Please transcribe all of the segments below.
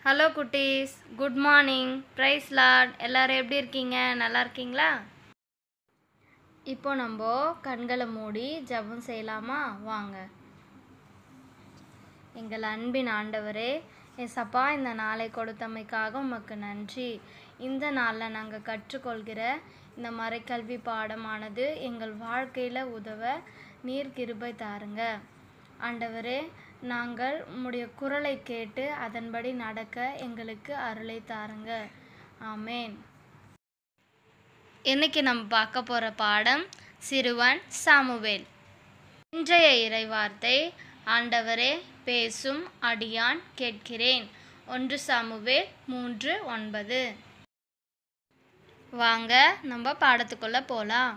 hello குட்டீஸ் good morning price Lord எல்லாரும் எப்படி இருக்கீங்க நல்லா இருக்கீங்களா இப்போ நம்ம கண்களை மூடி ஜெபம் செய்யலாமா வாங்க எங்கள் அன்பின் ஆண்டவரே ஏசப்பா இந்த நாளை கொடுத்தமைக்காக உமக்கு நன்றி இந்த நாளில் நாங்கள் கற்றுக்கொள்கிற இந்த மறைக்கல்வி பாடமானது எங்கள் வாழ்க்கையில் உதவ நீர் கிருபை தாருங்க ஆண்டவரே நாங்கள் உம்முடைய குரலை கேட்டு அதன்படி நடக்க எங்களுக்கு அருளை தாருங்க ஆமேன் இன்னைக்கு நம்ம பார்க்க போகிற பாடம் சிறுவன் சாமுவேல் இன்றைய இறைவார்த்தை ஆண்டவரே பேசும் அடியான் கேட்கிறேன் ஒன்று சாமுவேல் மூன்று ஒன்பது வாங்க நம்ம பாடத்துக்குள்ள போலாம்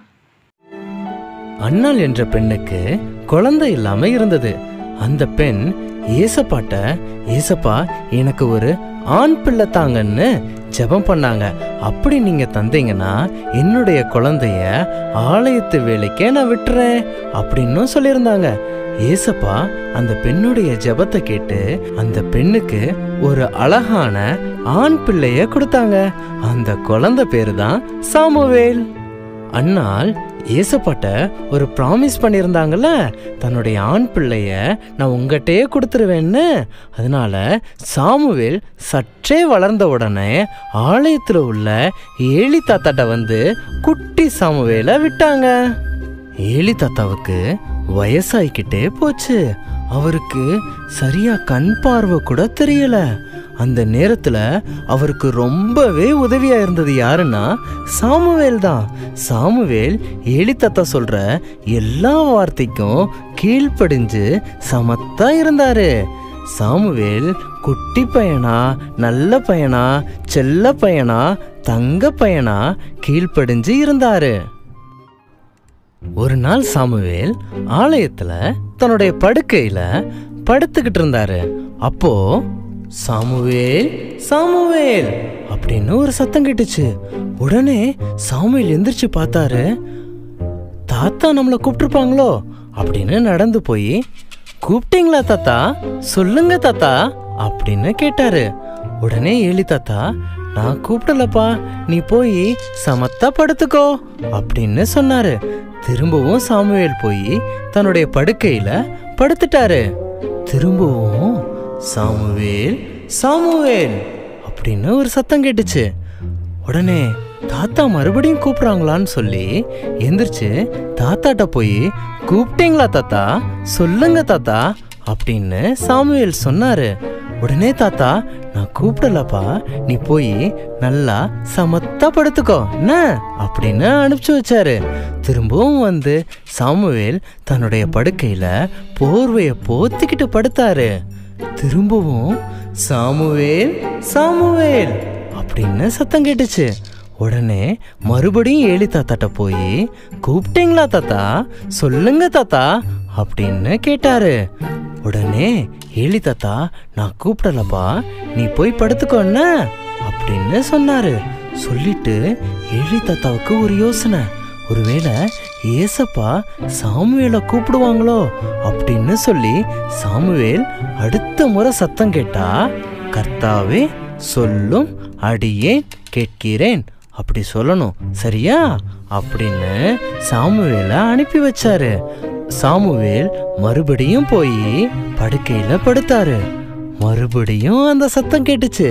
அன்னாள் என்ற பெண்ணுக்கு குழந்தை இல்லாம இருந்தது அந்த பெண் ஏசப்பாட்ட ஏசப்பா எனக்கு ஒரு ஆண் பிள்ளை தாங்கன்னு ஜெபம் பண்ணாங்க அப்படி நீங்க தந்தீங்கன்னா என்னுடைய குழந்தைய ஆலயத்து வேலைக்கே நான் விட்டுறேன் அப்படின்னும் சொல்லியிருந்தாங்க ஏசப்பா அந்த பெண்ணுடைய ஜெபத்தை கேட்டு அந்த பெண்ணுக்கு ஒரு அழகான ஆண் பிள்ளைய கொடுத்தாங்க அந்த குழந்தை பேரு தான் சாமுவேல் அன்னாள் ஏசப்பாட்ட ஒரு ப்ராமிஸ் பண்ணியிருந்தாங்கல்ல தன்னுடைய ஆண் பிள்ளைய நான் உங்ககிட்டயே கொடுத்துருவேன்னு அதனால சாமுவேல் சற்றே வளர்ந்த உடனே ஆலயத்தில் உள்ள ஏலி தாத்தாட்ட வந்து குட்டி சாமுவேலை விட்டாங்க ஏலி தாத்தாவுக்கு வயசாயிக்கிட்டே போச்சு அவருக்கு சரியா கண் பார்வை கூட தெரியல அந்த நேரத்துல அவருக்கு ரொம்பவே உதவியா இருந்தது யாருன்னா சாமுவேல் தான் சாமுவேல் ஏலி தாத்தா சொல்ற எல்லா வார்த்தைக்கும் கீழ்ப்படிஞ்சு சமத்தா இருந்தாரு சாமுவேல் குட்டி பையனா நல்ல பையனா செல்ல பையனா தங்க பையனா கீழ்ப்படிஞ்சு இருந்தாரு ஒரு நாள் சாமுவேல் ஆலயத்துல தன்னுடைய படுக்கையில படுத்துக்கிட்டு இருந்தாரு அப்போ சாமுவேல் சாமுவேல் அப்படின்னு ஒரு சத்தம் கேட்டுச்சு உடனே சாமுவேல் எந்திரிச்சு பார்த்தாரு தாத்தா நம்மளை கூப்பிட்டுருப்பாங்களோ அப்படின்னு நடந்து போய் கூப்பிட்டீங்களா தாத்தா சொல்லுங்க தாத்தா அப்படின்னு கேட்டாரு உடனே ஏலி தாத்தா நான் கூப்பிடலப்பா நீ போய் சமத்தா படுத்துக்கோ அப்படின்னு சொன்னாரு திரும்பவும் சாமுவேல் போய் தன்னுடைய படுக்கையில படுத்துட்டாரு திரும்பவும் சாமுவேல் சாமுவேல் அப்படின்னு ஒரு சத்தம் கேட்டுச்சு உடனே தாத்தா மறுபடியும் கூப்பிடுறாங்களான்னு சொல்லி எந்திரிச்சு தாத்தாட்ட போய் கூப்பிட்டீங்களா தாத்தா சொல்லுங்க தாத்தா அப்படின்னு சாமுவேல் சொன்னாரு உடனே தாத்தா நான் கூப்பிடலப்பா நீ போய் நல்லா சமத்தா படுத்துக்கோ என்ன அப்படின்னு அனுப்பிச்சு வச்சாரு திரும்பவும் வந்து சாமுவேல் தன்னுடைய படுக்கையில போர்வைய போத்திக்கிட்டு படுத்தாரு திரும்பவும் சாமுவேல் சாமுவேல் அப்படின்னு சத்தம் கேட்டுச்சு உடனே மறுபடியும் ஏலி தாத்தாட்ட போய் கூப்பிட்டீங்களா தாத்தா சொல்லுங்க தாத்தா அப்படின்னு கேட்டாரு உடனே ஏலி தாத்தா நான் கூப்பிடலப்பா நீ போய் படுத்துக்கோன்ன அப்படின்னு சொன்னாரு சொல்லிட்டு ஏலி தாத்தாவுக்கு ஒரு யோசனை ஒருவேளை ஏசப்பா சாமுவேலை கூப்பிடுவாங்களோ அப்படின்னு சொல்லி சாமுவேல் அடுத்த முறை சத்தம் கேட்டா கர்த்தாவே சொல்லும் அடியேன் கேட்கிறேன் அப்படி சொல்லணும் சரியா அப்படின்னு சாமுவேலை அனுப்பி வச்சாரு சாமுவேல் மறுபடியும் போய் படுக்கையில படுத்தாரு மறுபடியும் அந்த சத்தம் கேட்டுச்சு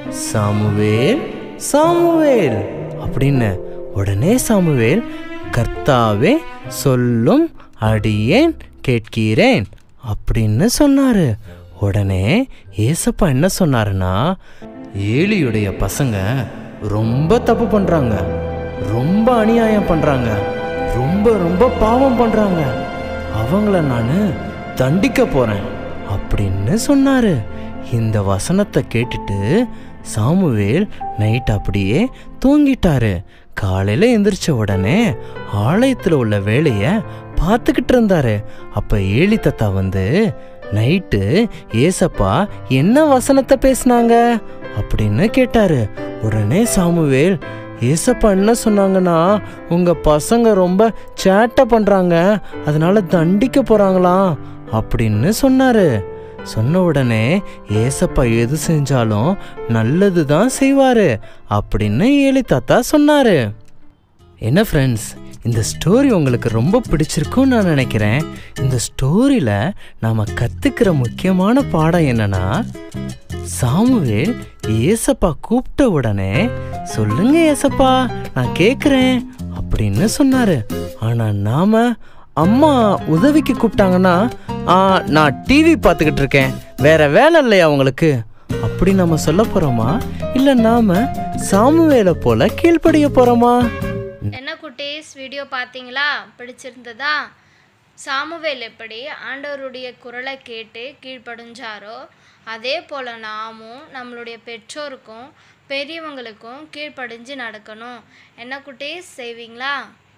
சாமுவேல் சாமுவேல் அப்படின்னு உடனே சாமுவேல் கர்த்தாவே சொல்லும் அடியேன் கேட்கிறேன் அப்படின்னு சொன்னாரு உடனே ஏசப்பா என்ன சொன்னாருன்னா ஏலியுடைய பசங்க ரொம்ப தப்பு பண்றாங்க ரொம்ப அநியாயம் பண்றாங்க ரொம்ப ரொம்ப பாவம் பண்றாங்க அவங்கள நான் தண்டிக்க போறேன் அப்படின்னு சொன்னாரு இந்த வசனத்தை கேட்டுட்டு சாமுவேல் நைட் அப்படியே தூங்கிட்டாரு காலையில எந்திரிச்ச உடனே ஆலயத்துல உள்ள வேலைய பார்த்துக்கிட்டு இருந்தாரு அப்ப ஏலி தத்தா வந்து நைட்டு ஏசப்பா என்ன வசனத்தை பேசுனாங்க அப்படின்னு கேட்டாரு உடனே சாமுவேல் ஏசப்பா என்ன சொன்னாங்கன்னா உங்க பசங்க ரொம்ப சேட்டை பண்றாங்க அதனால தண்டிக்க போறாங்களாம் அப்படின்னு சொன்னாரு சொன்ன உடனே ஏசப்பா எது செஞ்சாலும் நல்லது தான் செய்வாரு அப்படின்னு ஏலி தாத்தா சொன்னாரு என்ன ஃப்ரெண்ட்ஸ் இந்த ஸ்டோரி உங்களுக்கு ரொம்ப பிடிச்சிருக்கும்னு நான் நினைக்கிறேன் இந்த ஸ்டோரியில் நாம் கற்றுக்கிற முக்கியமான பாடம் என்னன்னா சாமுவேல் ஏசப்பா கூப்பிட்ட உடனே சொல்லுங்க ஏசப்பா நான் கேட்குறேன் அப்படின்னு சொன்னாரு ஆனால் நாம அம்மா உதவிக்கு கூப்பிட்டாங்கன்னா "ஆ, நான் டிவி பார்த்துக்கிட்டு இருக்கேன் வேற வேலை இல்லையா உங்களுக்கு அப்படி நம்ம சொல்ல போறோமா இல்லை நாம சாமுவேலை போல கீழ்ப்படிய போறோமா என்ன குட்டீஸ் வீடியோ பார்த்தீங்களா பிடிச்சிருந்ததா சாமுவேல் எப்படி ஆண்டவருடைய குரலை கேட்டு கீழ்ப்படிஞ்சாரோ அதே போல் நாமும் நம்மளுடைய பெற்றோருக்கும் பெரியவங்களுக்கும் கீழ்ப்படிஞ்சு நடக்கணும் என்ன குட்டீஸ் செய்வீங்களா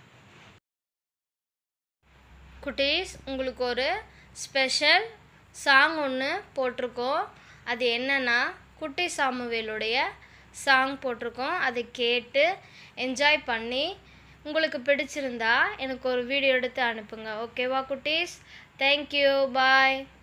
குட்டீஸ் உங்களுக்கு ஒரு ஸ்பெஷல் சாங் ஒன்று போட்டிருக்கோம் அது என்னன்னா குட்டி சாமுவேலுடைய சாங் போட்டிருக்கோம் அதை கேட்டு என்ஜாய் பண்ணி உங்களுக்கு பிடிச்சிருந்தா எனக்கு ஒரு வீடியோ எடுத்து அனுப்புங்க ஓகேவா குட்டீஸ் தேங்க்யூ பாய்